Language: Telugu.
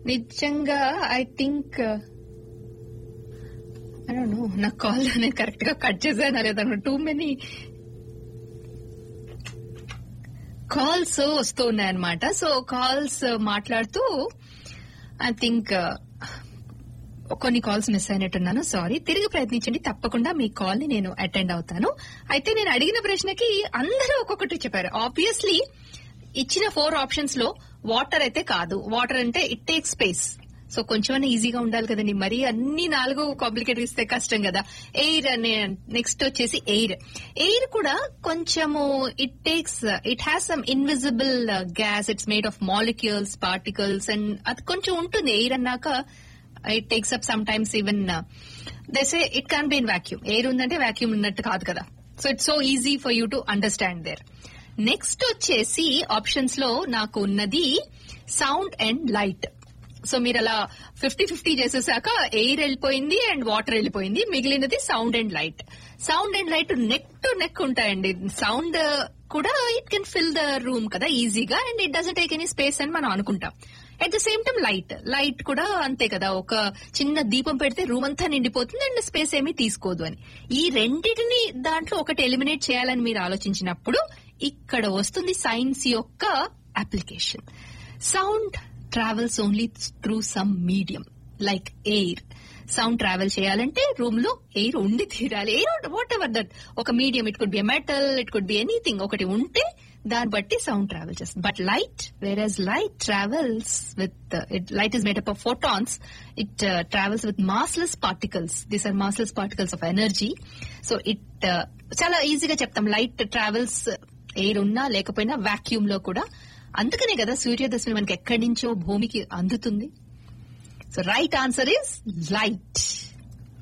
నిజంగా I think I don't know నా కాల్ నేను కరెక్ట్ గా కట్ చేశాను లేదా టూ మెనీ కాల్స్ వస్తూ ఉన్నాయన్నమాట సో కాల్స్ మాట్లాడుతూ ఐ థింక్ కొన్ని కాల్స్ మిస్ అయినట్టున్నాను సారీ తిరిగి ప్రయత్నించండి తప్పకుండా మీ కాల్ ని నేను అటెండ్ అవుతాను అయితే నేను అడిగిన ప్రశ్నకి అందరూ ఒక్కొక్కటి చెప్పారు ఆబ్వియస్లీ ఇచ్చిన ఫోర్ ఆప్షన్స్ లో వాటర్ అయితే కాదు వాటర్ అంటే ఇట్ టేక్ స్పేస్ సో కొంచెం ఈజీగా ఉండాలి కదండి మరి అన్ని నాలుగు కాంప్లికేట్ ఇస్తే కష్టం కదా ఎయిర్ అనే నెక్స్ట్ వచ్చేసి ఎయిర్ ఎయిర్ కూడా కొంచెము it takes it has some invisible gas it's made of molecules particles and అది కొంచెం ఉంటుంది ఎయిర్ అన్నాక it takes up some times even thus it can be in vacuum air ఉందంటే వాక్యూమ్ ఉన్నట్టు కాదు కదా so it's so easy for you to understand there next వచ్చేసి ఆప్షన్స్ లో నాకు ఉన్నది సౌండ్ అండ్ లైట్ సో మీరు అలా ఫిఫ్టీ ఫిఫ్టీ చేసేసాక ఎయిర్ వెళ్ళిపోయింది అండ్ వాటర్ వెళ్ళిపోయింది మిగిలినది sound and light sound and light neck to neck ఉంటాయండి సౌండ్ కూడా it can fill the room కదా ఈజీగా and it doesn't take any space అని మనం అనుకుంటాం at the same time light light కూడా అంతే కదా ఒక చిన్న దీపం పెడితే రూమ్ అంతా నిండిపోతుంది అండ్ స్పేస్ ఏమీ తీసుకోదు అని ఈ రెండింటిని దాంట్లో ఒకటి ఎలిమినేట్ చేయాలని మీరు ఆలోచించినప్పుడు ఇక్కడ వస్తుంది సైన్స్ యొక్క application sound travels only through some medium like air sound travel చేయాలంటే రూమ్ లో ఎయిర్ ఉండి తీరాలి ఎయిర్ వాట్ ఎవర్ దట్ ఒక medium it could be metal it could be anything ఒకటి ఉంటే దాన్ని బట్టి సౌండ్ ట్రావెల్ చేస్తుంది but light whereas light travels with it light is made up of photons it travels with massless particles these are massless particles of energy so it చాలా ఈజీగా చెప్తాం లైట్ ట్రావెల్స్ ఎయిర్ ఉన్నా లేకపోయినా వాక్యూమ్ లో కూడా అందుకనే కదా సూర్యదశమి మనకి ఎక్కడి నుంచో భూమికి అందుతుంది so right answer is light